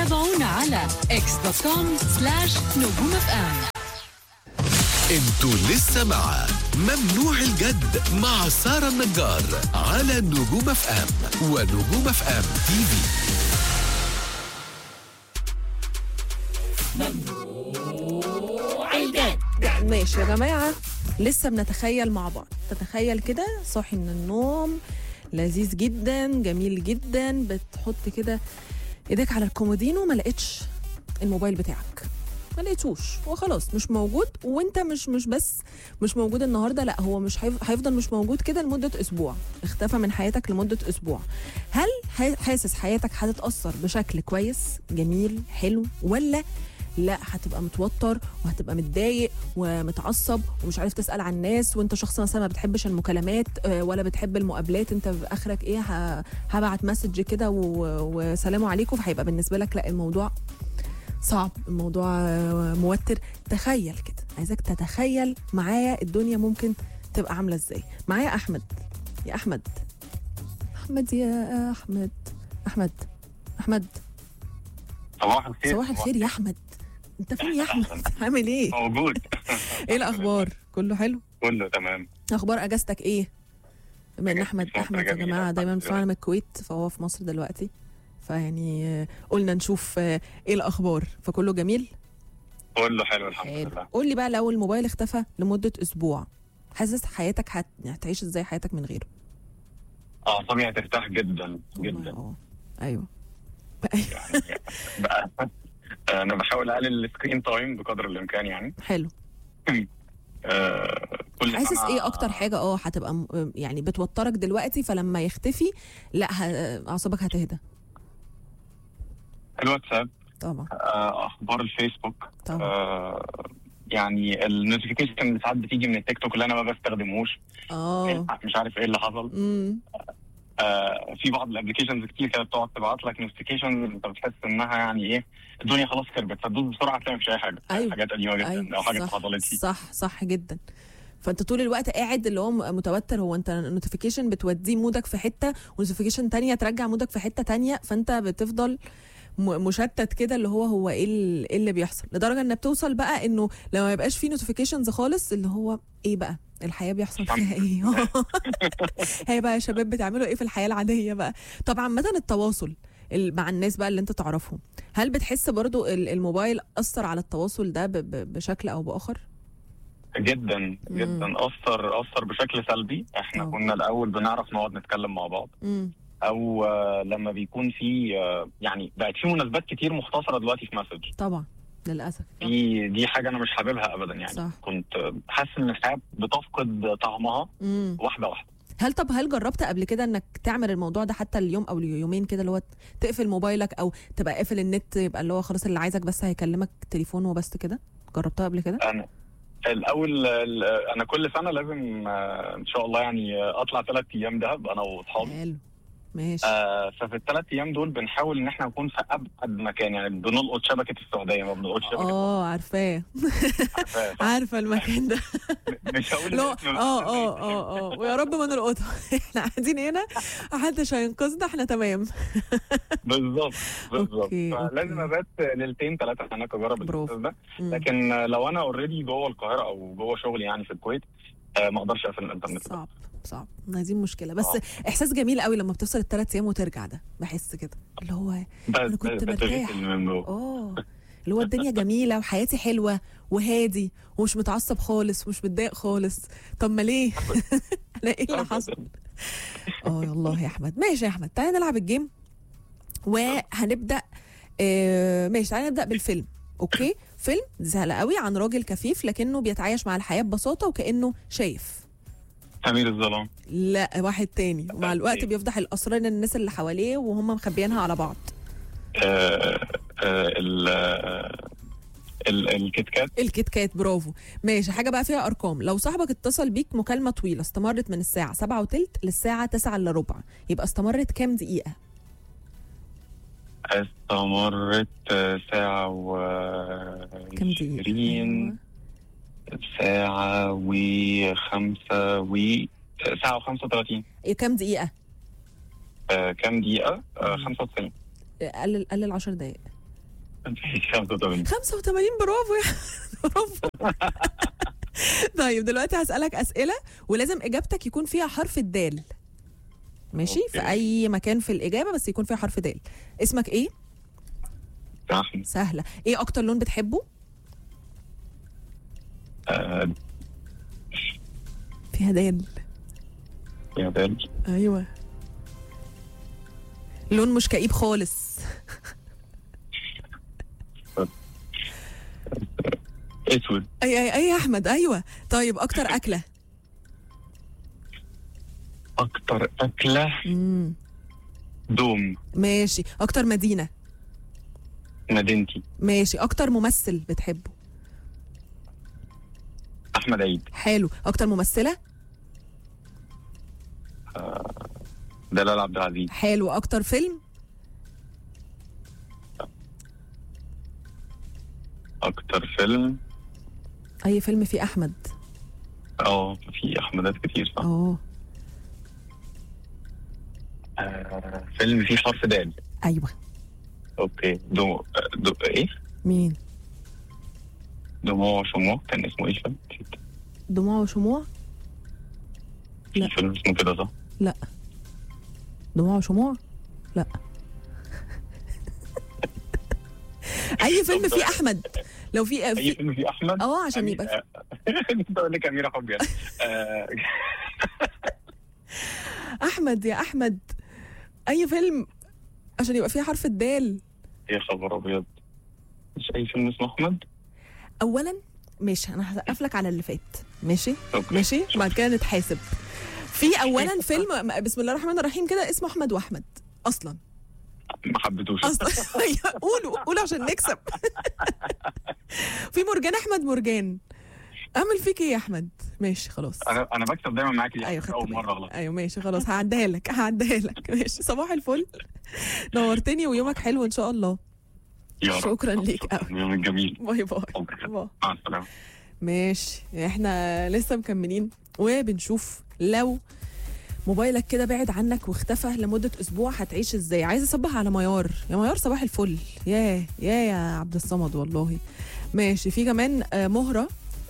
تابعونا على اكس دوت كوم سلاش نجوم اف ام انتوا لسه مع ممنوع الجد مع سارة النجار على نجوم اف ام ونجوم اف ام تي في ماشي يا جماعة لسه بنتخيل مع بعض تتخيل كده صاحي من النوم لذيذ جدا جميل جدا بتحط كده ايديك على الكومودينو ما لقيتش الموبايل بتاعك ما لقيتوش هو خلاص مش موجود وانت مش مش بس مش موجود النهارده لا هو مش هيف- هيفضل مش موجود كده لمده اسبوع اختفى من حياتك لمده اسبوع هل ح- حاسس حياتك هتتاثر بشكل كويس جميل حلو ولا لا هتبقى متوتر وهتبقى متضايق ومتعصب ومش عارف تسال عن الناس وانت شخص مثلا ما بتحبش المكالمات آه، ولا بتحب المقابلات انت اخرك ايه ه- هبعت مسج كده و- وسلام عليكم فهيبقى بالنسبه لك لا الموضوع صعب الموضوع آه، موتر تخيل كده عايزك تتخيل معايا الدنيا ممكن تبقى عامله ازاي معايا احمد يا احمد احمد يا احمد احمد احمد صباح الخير صباح الخير يا احمد انت فين يا احمد عامل ايه موجود ايه الاخبار كله حلو كله تمام اخبار اجازتك ايه بما ان أجازتي احمد في مصر احمد يا جميلة جماعه دايما الحمد بيسمعنا من الكويت فهو في مصر دلوقتي فيعني آه، قلنا نشوف آه، ايه الاخبار فكله جميل كله حلو الحمد حلو لله قول لي بقى لو الموبايل اختفى لمده اسبوع حاسس حياتك هت... هتعيش ازاي حياتك من غيره اعصابي هترتاح جدا جدا اه ايوه يعني بقى انا بحاول اقلل السكرين تايم بقدر الامكان يعني حلو آه، كل حاسس سنة- ايه اكتر حاجه اه هتبقى م- يعني بتوترك دلوقتي فلما يختفي لا ه- اعصابك هتهدى الواتساب طبعا آه، اخبار الفيسبوك طبعا آه، يعني النوتيفيكيشن اللي ساعات بتيجي من التيك توك اللي انا ما بستخدموش اه مش عارف ايه اللي حصل امم آه، في بعض الابلكيشنز كتير كده بتقعد تبعت لك نوتيفيكيشن انت بتحس انها يعني ايه الدنيا خلاص خربت فتدوس بسرعه تلاقي مفيش اي حاجه أيوة. حاجات قديمه جدا ايوه او حاجات صح حصلت لي صح صح جدا فانت طول الوقت قاعد اللي هو م- متوتر هو انت نوتيفيكيشن بتوديه مودك في حته ونوتيفيكيشن تانية ترجع مودك في حته تانية فانت بتفضل م- مشتت كده اللي هو هو ايه ال- إيه اللي بيحصل لدرجه ان بتوصل بقى انه لما ما يبقاش فيه نوتيفيكيشنز خالص اللي هو ايه بقى الحياه بيحصل فيها ايه هي بقى يا شباب بتعملوا ايه في الحياه العاديه بقى طب عامه التواصل ال- مع الناس بقى اللي انت تعرفهم هل بتحس برضو ال- الموبايل اثر على التواصل ده ب- ب- بشكل او باخر جدا جدا اثر اثر بشكل سلبي احنا أه. كنا الاول بنعرف نقعد نتكلم مع بعض امم او آه، لما بيكون في آه، يعني بقت في مناسبات كتير مختصره دلوقتي في مسج طبعا للاسف دي دي حاجه انا مش حاببها ابدا يعني صح. كنت آه، حاسس ان الحياه بتفقد طعمها امم واحده واحده هل طب هل جربت قبل كده انك تعمل الموضوع ده حتى اليوم او اليومين كده اللي هو تقفل موبايلك او تبقى قافل النت يبقى اللي هو خلاص اللي عايزك بس هيكلمك تليفون وبس كده جربتها قبل كده انا الاول ال- انا كل سنه لازم آه، ان شاء الله يعني آه، اطلع ثلاث ايام دهب انا واصحابي حلو ماشي آه ففي الثلاث ايام دول بنحاول ان احنا نكون في ابعد مكان يعني بنلقط شبكه السعوديه ما بنلقطش شبكه اه عارفاه عارفاه، صح؟ عارفه المكان ده مش هقول لا الاسم، اه اه اه اه ويا رب ما نلقطها احنا قاعدين هنا محدش هينقذنا احنا تمام بالظبط بالظبط أوكي، فلازم أوكي. ابات ليلتين ثلاثه هناك اجرب برافو. الاحساس ده مم. لكن لو انا اوريدي جوه القاهره او جوه شغلي يعني في الكويت آه ما اقدرش اقفل الانترنت صعب صعب ما دي مشكله بس آه. احساس جميل قوي لما بتفصل الثلاث ايام وترجع ده بحس كده اللي هو بس أنا كنت بس مرتاح. بتغسل من جوه اه اللي هو الدنيا جميله وحياتي حلوه وهادي ومش متعصب خالص ومش متضايق خالص طب ما ليه انا ايه اللي حصل اه والله يا احمد ماشي يا احمد تعالى نلعب الجيم وهنبدا آه ماشي تعالى نبدا بالفيلم اوكي فيلم سهل قوي عن راجل كفيف لكنه بيتعايش مع الحياه ببساطه وكانه شايف امير الظلام لا واحد تاني ومع الوقت تاني. بيفضح الاسرار للناس اللي حواليه وهم مخبيينها على بعض آه آه ال آه، ال- الكيت كات الكيت كات برافو ماشي حاجه بقى فيها ارقام لو صاحبك اتصل بيك مكالمه طويله استمرت من الساعه 7 وتلت للساعه 9 الا ربع يبقى استمرت كام دقيقه استمرت آه، ساعة و كام دقيقه عشرين ساعة وخمسة و ساعة وخمسة وثلاثين أيوة. كام دقيقه آه كام دقيقة؟ آه 95 قلل قلل 10 دقائق 85 85 برافو يا برافو طيب دلوقتي هسألك أسئلة ولازم إجابتك يكون فيها حرف الدال ماشي في أوكي. أي مكان في الإجابة بس يكون فيها حرف دال اسمك إيه؟ احمد سهلة إيه أكتر لون بتحبه؟ آه، فيها دال يا بال أيوة لون مش كئيب خالص اسود أي أي أي يا أحمد أيوة طيب أكتر أكلة اكتر اكله مم. دوم ماشي أكتر مدينة مدينتي ماشي أكتر ممثل بتحبه احمد عيد حلو أكتر ممثلة دلال عبد العزيز حلو أكتر فيلم اكتر فيلم أي فيلم فيه أحمد اه في احمدات كتير صح أه آه، فيلم فيه حرف دال أيوة اوكي دو, دو ايه مين دموع شموع كان اسمه ايه الفيلم؟ نسيت. دموع وشموع لا. في فيلم اسمه كده صح؟ لا دموع وشموع لا اي فيلم فيه احمد لو في اي في فيلم فيه احمد اه عشان أمي- يبقى آه، كنت اقول لك اميره حبي يعني. آه، احمد يا احمد اي فيلم عشان يبقى فيه حرف الدال يا خبر ابيض مش اي فيلم اسمه احمد اولا ماشي انا هسقف لك على اللي فات ماشي اوكي ماشي بعد كده نتحاسب في اولا فيلم بسم الله الرحمن الرحيم كده اسمه احمد واحمد اصلا ما حبيتوش اصلا قولوا قولوا عشان نكسب في مرجان احمد مرجان اعمل فيك ايه يا احمد ماشي خلاص انا انا بكسب دايما معاكي دي ايوه خدت اول بالي. مره غلط ايوه ماشي خلاص هعديها لك هعديها لك ماشي صباح الفل نورتني ويومك حلو ان شاء الله يا رب شكراً ليك شكراً. يومك جميل باي باي أوكي. باي مع السلامه ماشي احنا لسه مكملين وبنشوف لو موبايلك كده بعد عنك واختفى لمدة أسبوع هتعيش ازاي؟ عايزة أصبح على ميار، يا ميار صباح الفل، ياه يا يا عبد الصمد والله. ماشي في كمان آه، مهرة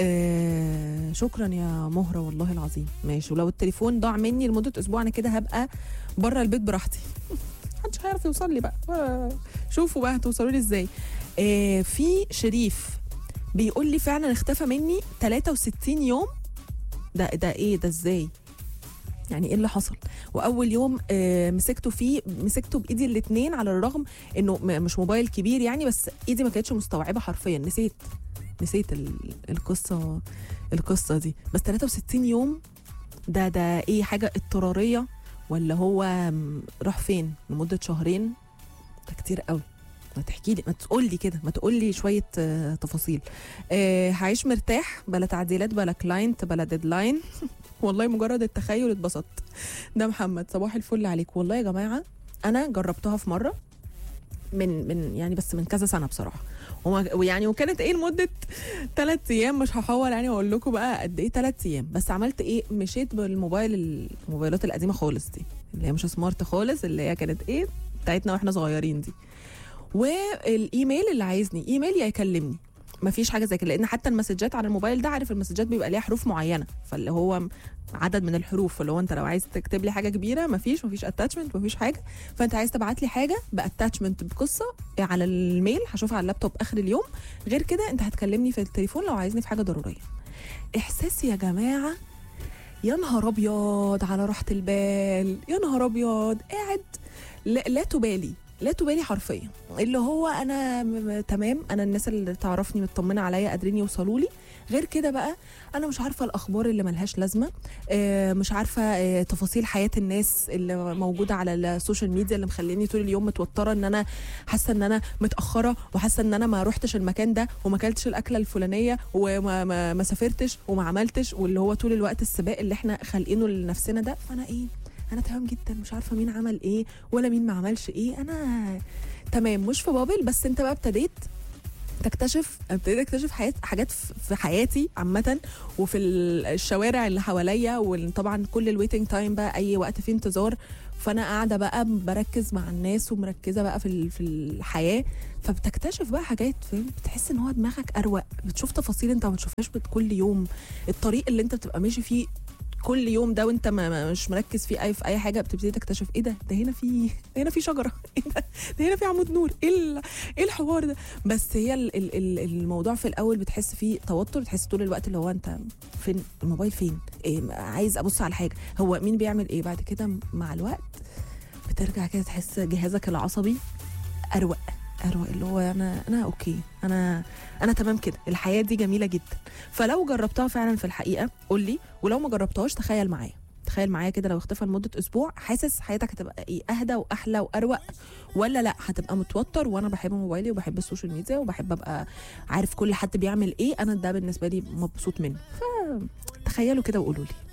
آه شكرا يا مهرة والله العظيم، ماشي ولو التليفون ضاع مني لمدة أسبوع أنا كده هبقى بره البيت براحتي. محدش هيعرف يوصل لي بقى، آه، شوفوا بقى هتوصلوا لي ازاي. آه في شريف بيقول لي فعلا اختفى مني 63 يوم ده ده ايه ده ازاي يعني ايه اللي حصل واول يوم آه مسكته فيه مسكته بايدي الاثنين على الرغم انه م- مش موبايل كبير يعني بس ايدي ما كانتش مستوعبه حرفيا نسيت نسيت ال- القصه القصه دي بس 63 يوم ده ده ايه حاجه اضطراريه ولا هو م- راح فين لمده شهرين ده كتير قوي ما تحكي لي ما تقول لي كده ما تقول لي شويه آه تفاصيل آه هعيش مرتاح بلا تعديلات بلا كلاينت بلا ديدلاين والله مجرد التخيل اتبسطت ده محمد صباح الفل عليك والله يا جماعه انا جربتها في مره من من يعني بس من كذا سنه بصراحه وما- ويعني وكانت ايه لمده ثلاث ايام مش هحول يعني واقول لكم بقى قد ايه ثلاث ايام بس عملت ايه مشيت بالموبايل الموبايلات القديمه خالص دي اللي هي مش سمارت خالص اللي هي كانت ايه بتاعتنا واحنا صغيرين دي والايميل اللي عايزني ايميل يا يكلمني مفيش حاجه زي كده لان حتى المسجات على الموبايل ده عارف المسجات بيبقى ليها حروف معينه فاللي هو عدد من الحروف فاللي هو انت لو عايز تكتب لي حاجه كبيره مفيش مفيش اتاتشمنت مفيش حاجه فانت عايز تبعت لي حاجه باتاتشمنت بقصه على الميل هشوفها على اللابتوب اخر اليوم غير كده انت هتكلمني في التليفون لو عايزني في حاجه ضروريه احساس يا جماعه يا نهار ابيض على راحه البال يا نهار ابيض قاعد لا, لا تبالي لا تبالي حرفيا اللي هو انا م- م- تمام انا الناس اللي تعرفني مطمنه عليا قادرين يوصلوا لي غير كده بقى انا مش عارفه الاخبار اللي ملهاش لازمه آه، مش عارفه آه، تفاصيل حياه الناس اللي موجوده على السوشيال ميديا اللي مخليني طول اليوم متوتره ان انا حاسه ان انا متاخره وحاسه ان انا ما روحتش المكان ده وما اكلتش الاكله الفلانيه وما ما, ما سافرتش وما عملتش واللي هو طول الوقت السباق اللي احنا خالقينه لنفسنا ده فانا ايه انا تمام جدا مش عارفه مين عمل ايه ولا مين ما عملش ايه انا تمام مش في بابل بس انت بقى ابتديت تكتشف ابتديت اكتشف حاجات حاجات في في حياتي عامه وفي ال- الشوارع اللي حواليا وطبعا كل الويتنج تايم بقى اي وقت فيه انتظار فانا قاعده بقى بركز مع الناس ومركزه بقى في ال- في الحياه فبتكتشف بقى حاجات فاهم بتحس ان هو دماغك اروق بتشوف تفاصيل انت ما بتشوفهاش بت- كل يوم الطريق اللي انت بتبقى ماشي فيه كل يوم ده وانت ما ما- مش مركز فيه اي في اي حاجه بتبتدي تكتشف ايه ده ده هنا في ده هنا في شجره ايه ده ده هنا في عمود نور ايه ال- ايه الحوار ده بس هي ال ال ال الموضوع في الاول بتحس فيه توتر بتحس طول الوقت اللي هو انت فين الموبايل فين إيه عايز ابص على حاجه هو مين بيعمل ايه بعد كده مع الوقت بترجع كده تحس جهازك العصبي اروق اروق اللي هو انا انا اوكي انا انا تمام كده الحياه دي جميله جدا فلو جربتها فعلا في الحقيقه قول لي ولو ما جربتهاش تخيل معايا تخيل معايا كده لو اختفى لمده اسبوع حاسس حياتك هتبقى ايه اهدى واحلى واروق ولا لا هتبقى متوتر وانا بحب موبايلي وبحب السوشيال ميديا وبحب ابقى عارف كل حد بيعمل ايه انا ده بالنسبه لي مبسوط منه فتخيلوا كده وقولوا لي